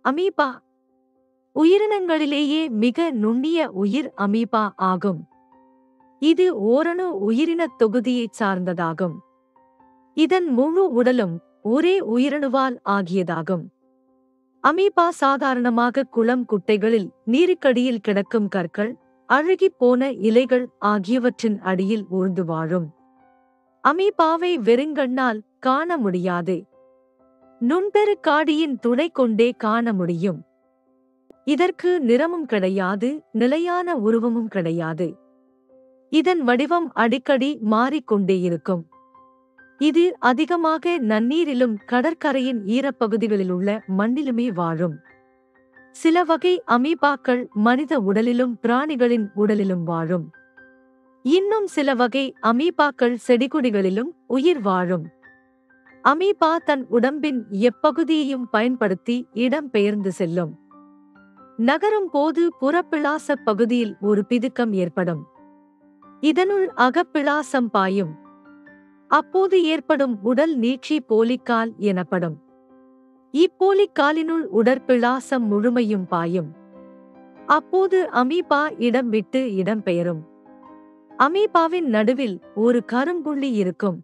amoeba உயிரினங்களிலேயே மிக நுண்ணிய உயிர் அமீபா ஆகும் இது ஓரணு உயிரினத் தொகுதியைச் சார்ந்ததாகும் இதன் முழு உடலும் ஒரே உயிரணுவால் ஆகியதாகும் அமீபா சாதாரணமாக குளம் குட்டைகளில் நீருக்கடியில் கிடக்கும் கற்கள் அழுகிப் போன இலைகள் ஆகியவற்றின் அடியில் ஊர்ந்து வாழும் அமீபாவை வெறுங்கண்ணால் காண முடியாது நுண்பெருக்காடியின் துணை கொண்டே காண முடியும் இதற்கு நிறமும் கிடையாது நிலையான உருவமும் கிடையாது இதன் வடிவம் அடிக்கடி மாறிக்கொண்டே இருக்கும் இது அதிகமாக நன்னீரிலும் கடற்கரையின் ஈரப்பகுதிகளில் உள்ள மண்ணிலுமே வாழும் சில வகை அமீபாக்கள் மனித உடலிலும் பிராணிகளின் உடலிலும் வாழும் இன்னும் சில வகை அமீபாக்கள் செடிகொடிகளிலும் உயிர் வாழும் அமீபா தன் உடம்பின் எப்பகுதியையும் பயன்படுத்தி இடம் பெயர்ந்து செல்லும் நகரும் போது புறப்பிளாசப் பகுதியில் ஒரு பிதுக்கம் ஏற்படும் இதனுள் அகப்பிளாசம் பாயும் அப்போது ஏற்படும் உடல் நீட்சி போலிக்கால் எனப்படும் இப்போலிக்காலினுள் உடற்பிளாசம் முழுமையும் பாயும் அப்போது அமீபா இடம் விட்டு இடம் பெயரும் அமீபாவின் நடுவில் ஒரு கரும்புள்ளி இருக்கும்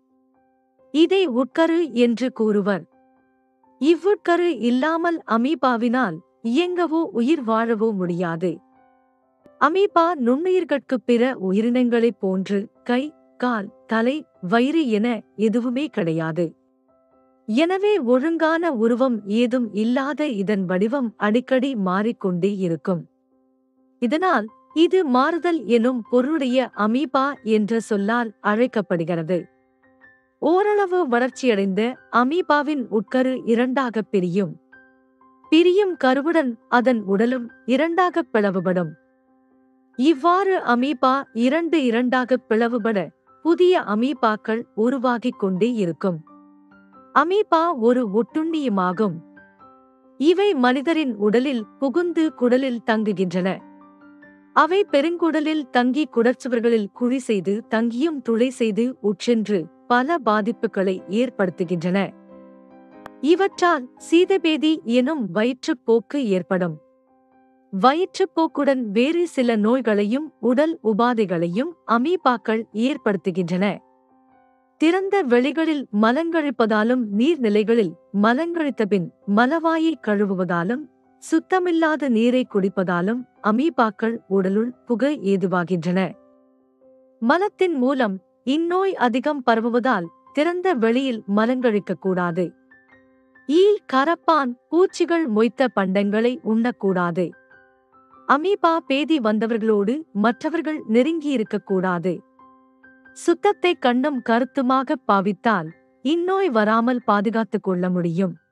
இதை உட்கரு என்று கூறுவர் இவ்வுட்கரு இல்லாமல் அமீபாவினால் இயங்கவோ உயிர் வாழவோ முடியாது அமீபா நுண்ணுயிர்கட்குப் பிற உயிரினங்களைப் போன்று கை கால் தலை வயிறு என எதுவுமே கிடையாது எனவே ஒழுங்கான உருவம் ஏதும் இல்லாத இதன் வடிவம் அடிக்கடி மாறிக்கொண்டே இருக்கும் இதனால் இது மாறுதல் எனும் பொருளுடைய அமீபா என்ற சொல்லால் அழைக்கப்படுகிறது ஓரளவு வளர்ச்சியடைந்த அமீபாவின் உட்கரு இரண்டாகப் பிரியும் பிரியும் கருவுடன் அதன் உடலும் இரண்டாகப் பிளவுபடும் இவ்வாறு அமீபா இரண்டு இரண்டாகப் பிளவுபட புதிய அமீபாக்கள் உருவாகிக் கொண்டே இருக்கும் அமீபா ஒரு ஒட்டுண்ணியுமாகும் இவை மனிதரின் உடலில் புகுந்து குடலில் தங்குகின்றன அவை பெருங்குடலில் தங்கி குடச்சுவர்களில் குழி செய்து தங்கியும் துளை செய்து உட்சென்று பல பாதிப்புகளை ஏற்படுத்துகின்றன இவற்றால் சீதபேதி எனும் வயிற்றுப்போக்கு ஏற்படும் வயிற்றுப்போக்குடன் வேறு சில நோய்களையும் உடல் உபாதைகளையும் அமீபாக்கள் ஏற்படுத்துகின்றன திறந்த வெளிகளில் மலங்கழிப்பதாலும் நீர்நிலைகளில் மலங்கழித்த பின் மலவாயை கழுவுவதாலும் சுத்தமில்லாத நீரை குடிப்பதாலும் அமீபாக்கள் உடலுள் புகை ஏதுவாகின்றன மலத்தின் மூலம் இந்நோய் அதிகம் பரவுவதால் திறந்த வெளியில் மலங்கழிக்கக் கூடாது ஈ கரப்பான் பூச்சிகள் மொய்த்த பண்டங்களை உண்ணக்கூடாது அமீபா பேதி வந்தவர்களோடு மற்றவர்கள் நெருங்கியிருக்கக்கூடாது சுத்தத்தை கண்ணும் கருத்துமாக பாவித்தால் இந்நோய் வராமல் பாதுகாத்துக் கொள்ள முடியும்